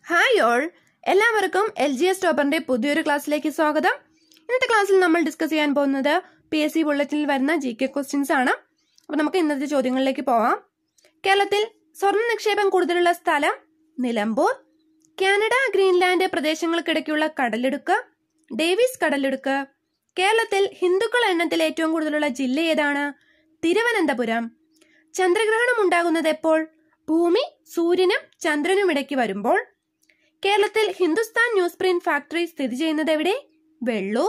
hi all എല്ലാവർക്കും L G S ടോപ്പറിന്റെ പുതിയൊരു ക്ലാസ്സിലേക്ക് സ്വാഗതം ഇന്നത്തെ ക്ലാസ്സിൽ നമ്മൾ ഡിസ്കസ് ചെയ്യാൻ പോകുന്നത് പി എസ് സി ബുള്ളറ്റിനിൽ വരുന്ന ജി കെ ക്വസ്റ്റ്യൻസ് ആണ് അപ്പോൾ നമുക്ക് ഇന്നത്തെ ചോദ്യങ്ങളിലേക്ക് പോവാം കേരളത്തിൽ സ്വർണ്ണ നിക്ഷേപം കൂടുതലുള്ള സ്ഥലം നിലമ്പൂർ കാനഡ ഗ്രീൻലാൻഡ് പ്രദേശങ്ങൾക്കിടയ്ക്കുള്ള കടലിടുക്ക് ഡേവിസ് കടലിടുക്ക് കേരളത്തിൽ ഹിന്ദുക്കൾ എണ്ണത്തിൽ ഏറ്റവും കൂടുതലുള്ള ജില്ല ഏതാണ് തിരുവനന്തപുരം ചന്ദ്രഗ്രഹണം ഉണ്ടാകുന്നത് എപ്പോൾ ഭൂമി സൂര്യനും ചന്ദ്രനും ഇടയ്ക്ക് വരുമ്പോൾ കേരളത്തിൽ ഹിന്ദുസ്ഥാൻ ന്യൂസ് പ്രിന്റ് ഫാക്ടറി സ്ഥിതി ചെയ്യുന്നത് എവിടെ വെള്ളൂർ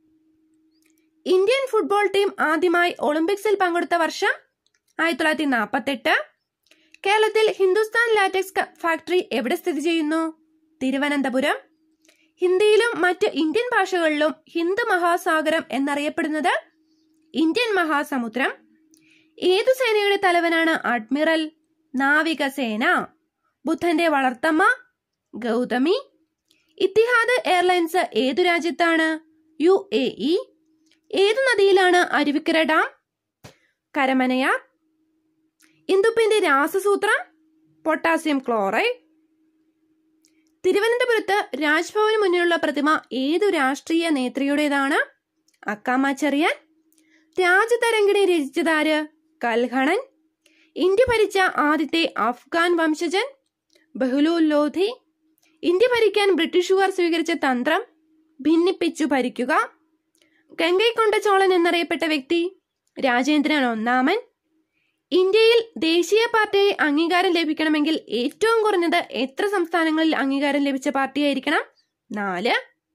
ഇന്ത്യൻ ഫുട്ബോൾ ടീം ആദ്യമായി ഒളിമ്പിക്സിൽ പങ്കെടുത്ത വർഷം ആയിരത്തി തൊള്ളായിരത്തി നാൽപ്പത്തെട്ട് കേരളത്തിൽ ഹിന്ദുസ്ഥാൻ ലാറ്റക്സ് ക- ഫാക്ടറി എവിടെ സ്ഥിതി ചെയ്യുന്നു തിരുവനന്തപുരം ഹിന്ദിയിലും മറ്റ് ഇന്ത്യൻ ഭാഷകളിലും ഹിന്ദു മഹാസാഗരം എന്നറിയപ്പെടുന്നത് ഇന്ത്യൻ മഹാസമുദ്രം ഏതു സേനയുടെ തലവനാണ് അഡ്മിറൽ നാവികസേന ബുദ്ധന്റെ വളർത്തമ്മ ഗൗതമി ഇത്തിഹാദ് എയർലൈൻസ് ഏതു രാജ്യത്താണ് യു എ ഇ ഏതു നദിയിലാണ് അരുവിക്കര ഡാം കരമനയാർ ഇന്ദുപ്പിന്റെ രാസസൂത്രം പൊട്ടാസ്യം ക്ലോറൈഡ് തിരുവനന്തപുരത്ത് രാജ്ഭവന് മുന്നിലുള്ള പ്രതിമ ഏതു രാഷ്ട്രീയ നേത്രിയുടേതാണ് അക്കാമ ചെറിയാൻ രാജതരംഗിണി രചിച്ചതാര് കൽഹണൻ ഇന്ത്യ ഭരിച്ച ആദ്യത്തെ അഫ്ഗാൻ വംശജൻ ബഹ്ലൂൽ ലോധി ഇന്ത്യ ഭരിക്കാൻ ബ്രിട്ടീഷുകാർ സ്വീകരിച്ച തന്ത്രം ഭിന്നിപ്പിച്ചു ഭരിക്കുക ഗംഗൈക്കൊണ്ട ചോളൻ എന്നറിയപ്പെട്ട വ്യക്തി രാജേന്ദ്രൻ ഒന്നാമൻ ഇന്ത്യയിൽ ദേശീയ പാർട്ടിയെ അംഗീകാരം ലഭിക്കണമെങ്കിൽ ഏറ്റവും കുറഞ്ഞത് എത്ര സംസ്ഥാനങ്ങളിൽ അംഗീകാരം ലഭിച്ച പാർട്ടിയായിരിക്കണം നാല്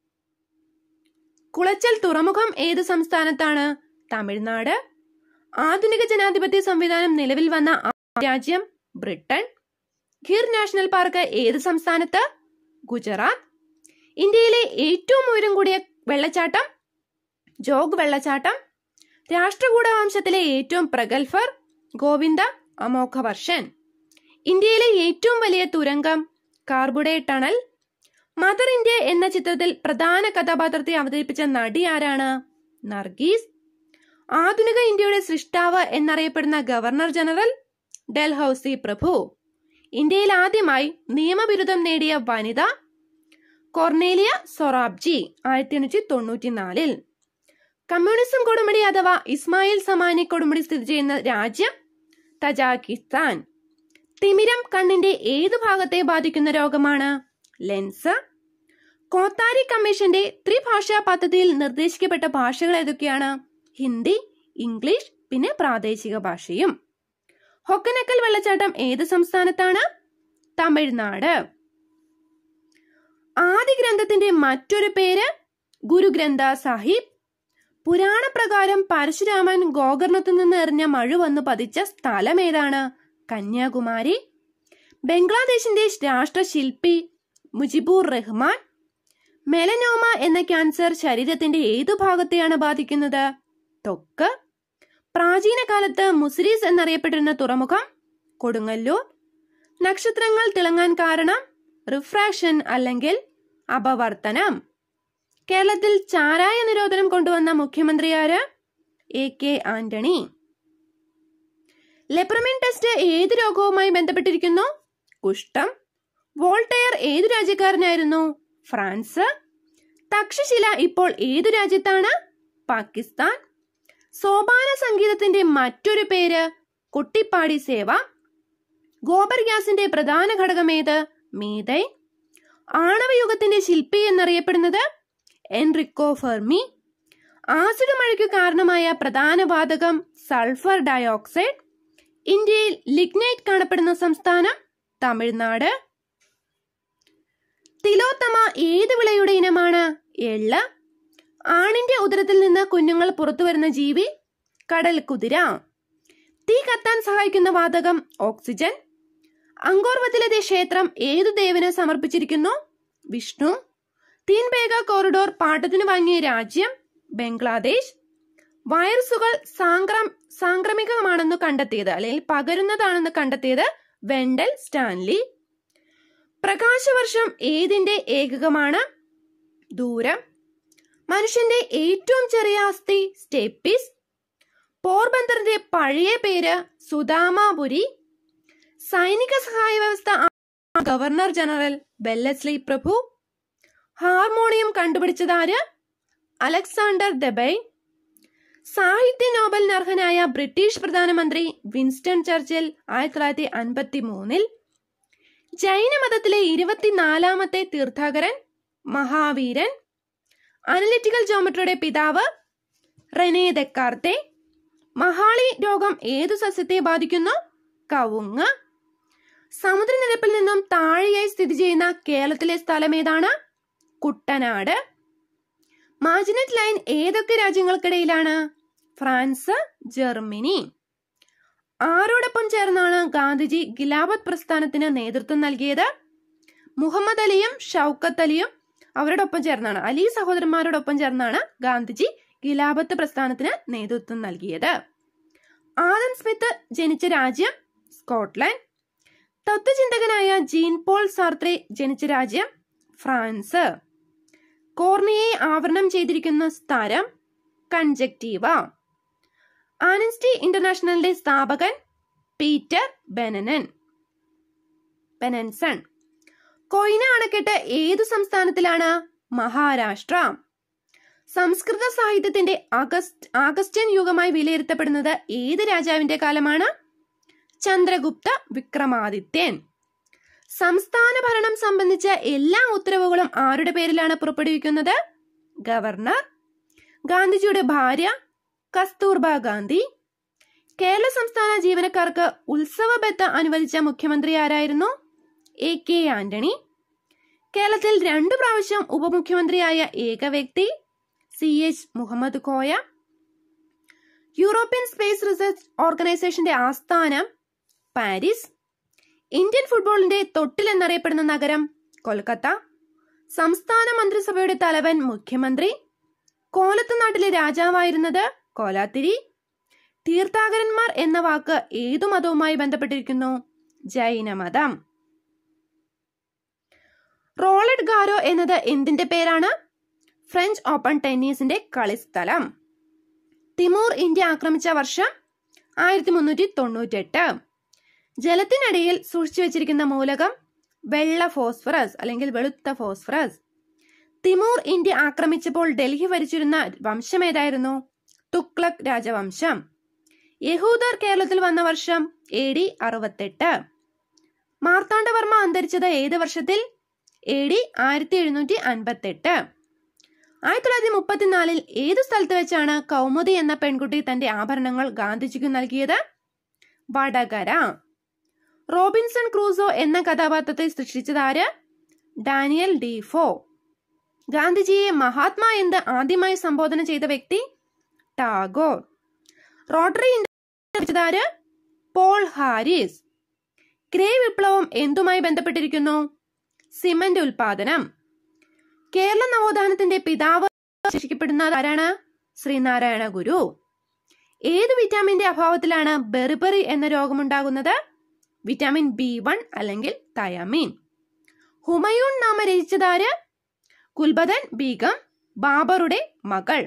കുളച്ചൽ തുറമുഖം ഏത് സംസ്ഥാനത്താണ് തമിഴ്നാട് ആധുനിക ജനാധിപത്യ സംവിധാനം നിലവിൽ വന്ന ആദ്യ രാജ്യം ബ്രിട്ടൻ ഖിർ നാഷണൽ പാർക്ക് ഏത് സംസ്ഥാനത്ത് ഗുജറാത്ത് ഇന്ത്യയിലെ ഏറ്റവും ഉയരം കൂടിയ വെള്ളച്ചാട്ടം ജോഗ് വെള്ളച്ചാട്ടം രാഷ്ട്രകൂട വംശത്തിലെ ഏറ്റവും പ്രഗത്ഭർ ഗോവിന്ദ അമോഘവർഷൻ ഇന്ത്യയിലെ ഏറ്റവും വലിയ തുരങ്കം കാർബുഡേ ടണൽ മദർ ഇന്ത്യ എന്ന ചിത്രത്തിൽ പ്രധാന കഥാപാത്രത്തെ അവതരിപ്പിച്ച നടി ആരാണ് നർഗീസ് ആധുനിക ഇന്ത്യയുടെ സൃഷ്ടാവ് എന്നറിയപ്പെടുന്ന ഗവർണർ ജനറൽ ഡൽഹൌസി പ്രഭു ഇന്ത്യയിൽ ആദ്യമായി നിയമബിരുദം നേടിയ വനിത കൊർണേലിയ സൊറാബ്ജി ആയിരത്തി എണ്ണൂറ്റി തൊണ്ണൂറ്റിനാലിൽ കമ്മ്യൂണിസം കൊടുമുടി അഥവാ ഇസ്മായിൽ സമാനി കൊടുമുടി സ്ഥിതി ചെയ്യുന്ന രാജ്യം തജാക്കിസ്ഥാൻ തിമിരം കണ്ണിന്റെ ഏതു ഭാഗത്തെ ബാധിക്കുന്ന രോഗമാണ് ലെൻസ് കോത്താരി കമ്മീഷന്റെ ത്രിഭാഷാ പദ്ധതിയിൽ നിർദ്ദേശിക്കപ്പെട്ട ഭാഷകൾ ഏതൊക്കെയാണ് ഹിന്ദി ഇംഗ്ലീഷ് പിന്നെ പ്രാദേശിക ഭാഷയും ഹൊക്കനക്കൽ വെള്ളച്ചാട്ടം ഏത് സംസ്ഥാനത്താണ് തമിഴ്നാട് ആദ്യ ഗ്രന്ഥത്തിന്റെ മറ്റൊരു പേര് ഗുരുഗ്രന്ഥ സാഹിബ് പുരാണപ്രകാരം പരശുരാമൻ ഗോകർണത്തിൽ നിന്ന് എറിഞ്ഞ മഴ വന്നു പതിച്ച സ്ഥലം ഏതാണ് കന്യാകുമാരി ബംഗ്ലാദേശിന്റെ രാഷ്ട്രശില്പി മുജിബുർ റഹ്മാൻ മെലനോമ എന്ന ക്യാൻസർ ശരീരത്തിന്റെ ഏതു ഭാഗത്തെയാണ് ബാധിക്കുന്നത് ത്വക്ക് പ്രാചീന കാലത്ത് മുസിരീസ് എന്നറിയപ്പെട്ടിരുന്ന തുറമുഖം കൊടുങ്ങല്ലൂർ നക്ഷത്രങ്ങൾ തിളങ്ങാൻ കാരണം റിഫ്രാക്ഷൻ അല്ലെങ്കിൽ അപവർത്തനം കേരളത്തിൽ ചാരായ നിരോധനം കൊണ്ടുവന്ന മുഖ്യമന്ത്രി ആര് A K Antony lepromin test ഏത് രോഗവുമായി ബന്ധപ്പെട്ടിരിക്കുന്നു കുഷ്ഠം വോൾട്ടയർ ഏതു രാജ്യക്കാരനായിരുന്നു ഫ്രാൻസ് തക്ഷശില ഇപ്പോൾ ഏതു രാജ്യത്താണ് പാകിസ്ഥാൻ സോപാന സംഗീതത്തിന്റെ മറ്റൊരു പേര് കുട്ടിപ്പാടി സേവ ഗോബർ ഗ്യാസിന്റെ പ്രധാന ഘടകം ഏത് മീതൈ ആണവയുഗത്തിന്റെ ശില്പി എന്നറിയപ്പെടുന്നത് എൻറിക്കോ ഫെർമി ആസിഡ് മഴയ്ക്ക് കാരണമായ പ്രധാന വാതകം സൾഫർ ഡയോക്സൈഡ് ഇന്ത്യയിൽ ലിഗ്നൈറ്റ് കാണപ്പെടുന്ന സംസ്ഥാനം തമിഴ്നാട് തിലോത്തമ ഏത് വിളയുടെ ഇനമാണ് എള്ള് ആണിന്റെ ഉദരത്തിൽ നിന്ന് കുഞ്ഞുങ്ങൾ പുറത്തു വരുന്ന ജീവി കടൽ കുതിര തീ കത്താൻ സഹായിക്കുന്ന വാതകം ഓക്സിജൻ അങ്കോർവത്തിലെ ക്ഷേത്രം ഏതു ദേവന് സമർപ്പിച്ചിരിക്കുന്നു വിഷ്ണു തീൻബേഗ കോറിഡോർ പാട്ടത്തിന് വാങ്ങിയ രാജ്യം ബംഗ്ലാദേശ് വൈറസുകൾ സാംക്രം സാംക്രമികമാണെന്ന് കണ്ടെത്തിയത് അല്ലെങ്കിൽ പകരുന്നതാണെന്ന് കണ്ടെത്തിയത് വെണ്ടൽ സ്റ്റാൻലി പ്രകാശവർഷം ഏതിന്റെ ഏകകമാണ് ദൂരം മനുഷ്യന്റെ ഏറ്റവും ചെറിയ അസ്ഥി സ്റ്റെപ്പിസ് പോർബന്തറിന്റെ പഴയ പേര് സുദാമാപുരി സൈനിക സഹായ വ്യവസ്ഥ ഗവർണർ ജനറൽ ബെല്ലസ്ലി പ്രഭു ഹാർമോണിയം കണ്ടുപിടിച്ചതാര് അലക്സാണ്ടർ ദബൈ സാഹിത്യ നോബലിന് അർഹനായ ബ്രിട്ടീഷ് പ്രധാനമന്ത്രി വിൻസ്റ്റൺ ചർച്ചിൽ ആയിരത്തി തൊള്ളായിരത്തി അൻപത്തി മൂന്നിൽ ജൈനമതത്തിലെ ഇരുപത്തിനാലാമത്തെ തീർത്ഥാകരൻ മഹാവീരൻ അനലിറ്റിക്കൽ ജോമെട്രിയുടെ പിതാവ് റെനെ ദെക്കാർത്തെ മഹാളി രോഗം ഏതു സസ്യത്തെ ബാധിക്കുന്നു കവുങ്ങ് സമുദ്രനിരപ്പിൽ നിന്നും താഴെയായി സ്ഥിതി ചെയ്യുന്ന കേരളത്തിലെ സ്ഥലം ഏതാണ് കുട്ടനാട് മാജിനറ്റ് ലൈൻ ഏതൊക്കെ രാജ്യങ്ങൾക്കിടയിലാണ് ഫ്രാൻസ് ജർമ്മനി ആരോടൊപ്പം ചേർന്നാണ് ഗാന്ധിജി ഗിലാബത്ത് പ്രസ്ഥാനത്തിന് നേതൃത്വം നൽകിയത് മുഹമ്മദ് അലിയും ഷൗക്കത്ത് അലിയും അവരോടൊപ്പം ചേർന്നാണ് അലി സഹോദരന്മാരോടൊപ്പം ചേർന്നാണ് ഗാന്ധിജി ഗിലാബത്ത് പ്രസ്ഥാനത്തിന് നേതൃത്വം നൽകിയത് ആദം സ്മിത്ത് ജനിച്ച രാജ്യം സ്കോട്ട്ലൻഡ് തത്വചിന്തകനായ ജീൻ പോൾ സാർത്രെ ജനിച്ച രാജ്യം ഫ്രാൻസ് കോർണിയെ ആവരണം ചെയ്തിരിക്കുന്ന സ്ഥലം കൺജക്റ്റീവ ആനസ്റ്റി ഇന്റർനാഷണലിന്റെ സ്ഥാപകൻ പീറ്റർ ബെനനൻ ബെനൻസൺ കൊയ്ന അണക്കെട്ട് ഏതു സംസ്ഥാനത്തിലാണ് മഹാരാഷ്ട്ര സംസ്കൃത സാഹിത്യത്തിന്റെ അഗസ്റ്റ് ആഗസ്റ്റ്യൻ യുഗമായി വിലയിരുത്തപ്പെടുന്നത് ഏത് രാജാവിന്റെ കാലമാണ് ചന്ദ്രഗുപ്ത വിക്രമാദിത്യൻ സംസ്ഥാന ഭരണം സംബന്ധിച്ച എല്ലാ ഉത്തരവുകളും ആരുടെ പേരിലാണ് പുറപ്പെടുവിക്കുന്നത് ഗവർണർ ഗാന്ധിജിയുടെ ഭാര്യ കസ്തൂർബ ഗാന്ധി കേരള സംസ്ഥാന ജീവനക്കാർക്ക് ഉത്സവ ബത്ത അനുവദിച്ച മുഖ്യമന്ത്രി ആരായിരുന്നു എ കെ ആന്റണി കേരളത്തിൽ രണ്ടു പ്രാവശ്യം ഉപമുഖ്യമന്ത്രിയായ ഏക വ്യക്തി C H Muhammad Koya European space research ഓർഗനൈസേഷന്റെ ആസ്ഥാനം പാരീസ് ഇന്ത്യൻ ഫുട്ബോളിന്റെ തൊട്ടിൽ എന്നറിയപ്പെടുന്ന നഗരം കൊൽക്കത്ത സംസ്ഥാന മന്ത്രിസഭയുടെ തലവൻ മുഖ്യമന്ത്രി കോലത്ത് നാട്ടിലെ രാജാവായിരുന്നത് കോലാത്തിരി തീർത്ഥാകരന്മാർ എന്ന വാക്ക് ഏതു മതവുമായി ബന്ധപ്പെട്ടിരിക്കുന്നു ജൈനമതം റോളഡ് ഗാരോ എന്നത് എന്തിന്റെ പേരാണ് ഫ്രഞ്ച് ഓപ്പൺ ടെന്നീസിന്റെ കളിസ്ഥലം തിമൂർ ഇന്ത്യ ആക്രമിച്ച വർഷം ആയിരത്തി മുന്നൂറ്റി തൊണ്ണൂറ്റെട്ട് ജലത്തിനടിയിൽ സൂക്ഷിച്ചു വെച്ചിരിക്കുന്ന മൂലകം വെള്ള ഫോസ്ഫറസ് അല്ലെങ്കിൽ വെളുത്ത ഫോസ്ഫറസ് തിമൂർ ഇന്ത്യ ആക്രമിച്ചപ്പോൾ ഡൽഹി ഭരിച്ചിരുന്ന വംശം ഏതായിരുന്നു തുക്ലക് രാജവംശം യഹൂദർ കേരളത്തിൽ വന്ന വർഷം എ ഡി അറുപത്തെട്ട് മാർത്താണ്ഡവർമ്മ അന്തരിച്ചത് ഏത് വർഷത്തിൽ എ ഡി ആയിരത്തി എഴുന്നൂറ്റി അൻപത്തെട്ട് ആയിരത്തി തൊള്ളായിരത്തി മുപ്പത്തിനാലിൽ ഏതു സ്ഥലത്ത് വെച്ചാണ് കൗമുദി എന്ന പെൺകുട്ടി തന്റെ ആഭരണങ്ങൾ ഗാന്ധിജിക്ക് നൽകിയത് വടകര റോബിൻസൺ ക്രൂസോ എന്ന കഥാപാത്രത്തെ സൃഷ്ടിച്ചതാര് ഡാനിയൽ ഡീഫോ ഗാന്ധിജിയെ മഹാത്മാ എന്ന് ആദ്യമായി സംബോധന ചെയ്ത വ്യക്തി Tagore Rotary India Paul Harris grey വിപ്ലവം എന്തുമായി ബന്ധപ്പെട്ടിരിക്കുന്നു സിമന്റ് ഉൽപാദനം കേരള നവോത്ഥാനത്തിന്റെ പിതാവ് വിശേഷിക്കപ്പെടുന്നത് ആരാണ് ശ്രീനാരായണ ഗുരു ഏത് വിറ്റാമിന്റെ അഭാവത്തിലാണ് ബെറിബറി എന്ന രോഗമുണ്ടാകുന്നത് വിറ്റാമിൻ ബി വൺ അല്ലെങ്കിൽ തയമീൻ ഹുമയൂൺ നാമ രചിച്ചതാര് കുൽബദൻ ബീഗം ബാബറുടെ മകൾ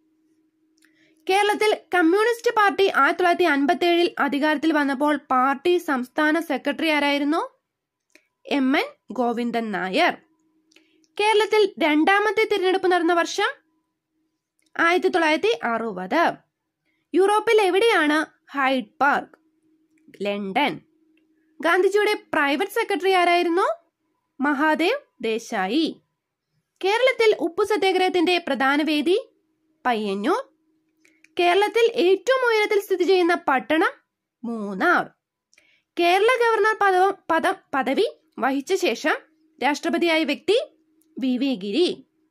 കേരളത്തിൽ കമ്മ്യൂണിസ്റ്റ് പാർട്ടി ആയിരത്തി തൊള്ളായിരത്തി അൻപത്തി ഏഴിൽ അധികാരത്തിൽ വന്നപ്പോൾ പാർട്ടി സംസ്ഥാന സെക്രട്ടറി ആരായിരുന്നു എം എൻ ഗോവിന്ദൻ നായർ കേരളത്തിൽ രണ്ടാമത്തെ തിരഞ്ഞെടുപ്പ് നടന്ന വർഷം ആയിരത്തി തൊള്ളായിരത്തി അറുപത് യൂറോപ്പിൽ എവിടെയാണ് ഹൈഡ് പാർക്ക് ലണ്ടൻ ഗാന്ധിജിയുടെ പ്രൈവറ്റ് സെക്രട്ടറി ആരായിരുന്നു മഹാദേവ് ദേശായി കേരളത്തിൽ ഉപ്പു സത്യാഗ്രഹത്തിന്റെ പ്രധാന വേദി പയ്യന്നൂർ കേരളത്തിൽ ഏറ്റവും ഉയരത്തിൽ സ്ഥിതി ചെയ്യുന്ന പട്ടണം മൂന്നാർ കേരള ഗവർണർ പദവം പദം പദവി വഹിച്ച ശേഷം രാഷ്ട്രപതിയായ വ്യക്തി വി വി ഗിരി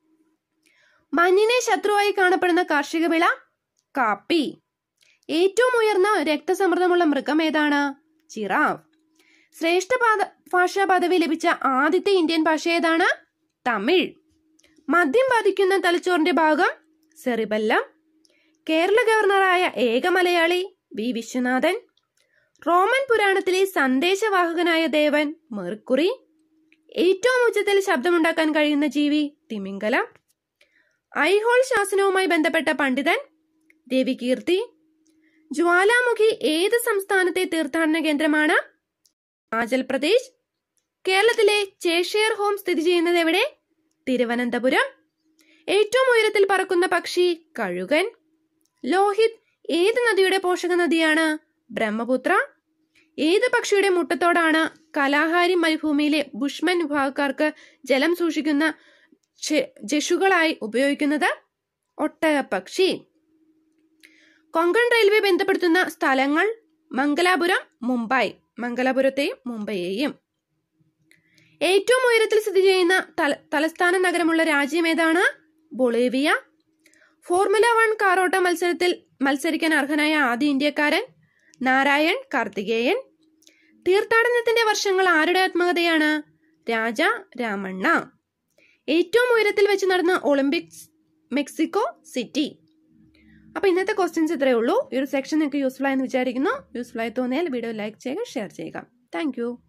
മഞ്ഞിനെ ശത്രുവായി കാണപ്പെടുന്ന കാർഷിക വിള കാപ്പി ഏറ്റവും ഉയർന്ന രക്തസമ്മർദ്ദമുള്ള മൃഗം ഏതാണ് ചിറാഫ് ശ്രേഷ്ഠ പാത ഭാഷാ പദവി ലഭിച്ച ആദ്യത്തെ ഇന്ത്യൻ ഭാഷ ഏതാണ് തമിഴ് മദ്യം ബാധിക്കുന്ന തലച്ചോറിന്റെ ഭാഗം സെറിബല്ലം കേരള ഗവർണറായ ഏക മലയാളി വി വിശ്വനാഥൻ റോമൻ പുരാണത്തിലെ സന്ദേശവാഹകനായ ദേവൻ മെർക്കുറി ഏറ്റവും ഉച്ചത്തിൽ ശബ്ദമുണ്ടാക്കാൻ കഴിയുന്ന ജീവി തിമിംഗലം ഐഹോൾ ശാസനവുമായി ബന്ധപ്പെട്ട പണ്ഡിതൻ ദേവികീർത്തി ജ്വാലാമുഖി ഏത് സംസ്ഥാനത്തെ തീർത്ഥാടന കേന്ദ്രമാണ് ഹിമാചൽ പ്രദേശ് കേരളത്തിലെ ചേഷെയർ ഹോം സ്ഥിതി ചെയ്യുന്നത് എവിടെ തിരുവനന്തപുരം ഏറ്റവും ഉയരത്തിൽ പറക്കുന്ന പക്ഷി കഴുകൻ ലോഹിത് ഏത് നദിയുടെ പോഷക നദിയാണ് ബ്രഹ്മപുത്ര ഏത് പക്ഷിയുടെ മുട്ടത്തോടാണ് കലാഹാരി മരുഭൂമിയിലെ ബുഷ്മൻ വിഭാഗക്കാർക്ക് ജലം സൂക്ഷിക്കുന്ന ജെ- ജഷുകളായി ഉപയോഗിക്കുന്നത് ഒട്ടകപ്പക്ഷി കൊങ്കൺ റെയിൽവേ ബന്ധപ്പെടുത്തുന്ന സ്ഥലങ്ങൾ മംഗലാപുരം മുംബൈ മംഗലാപുരത്തെയും മുംബൈയെയും ഏറ്റവും ഉയരത്തിൽ സ്ഥിതി ചെയ്യുന്ന തല- തലസ്ഥാന നഗരമുള്ള രാജ്യം ഏതാണ് ബൊളീവിയ ഫോർമുല വൺ കാറോട്ട മത്സരത്തിൽ മത്സരിക്കാൻ അർഹനായ ആദ്യ ഇന്ത്യക്കാരൻ നാരായൺ കാർത്തികേയൻ തീർത്ഥാടനത്തിന്റെ വർഷങ്ങൾ ആരുടെ ആത്മകഥയാണ് രാജ രാമണ്ണ ഏറ്റവും ഉയരത്തിൽ വെച്ച് നടന്ന ഒളിമ്പിക്സ് മെക്സിക്കോ സിറ്റി അപ്പൊ ഇന്നത്തെ ക്വസ്റ്റ്യൻസ് ഇത്രയേ ഉള്ളൂ ഈ ഒരു സെക്ഷൻ നിങ്ങൾക്ക് യൂസ്ഫുൾ ആയെന്ന് വിചാരിക്കുന്നു യൂസ്ഫുൾ ആയി തോന്നിയാൽ വീഡിയോ ലൈക്ക് ചെയ്യുക ഷെയർ ചെയ്യുക താങ്ക്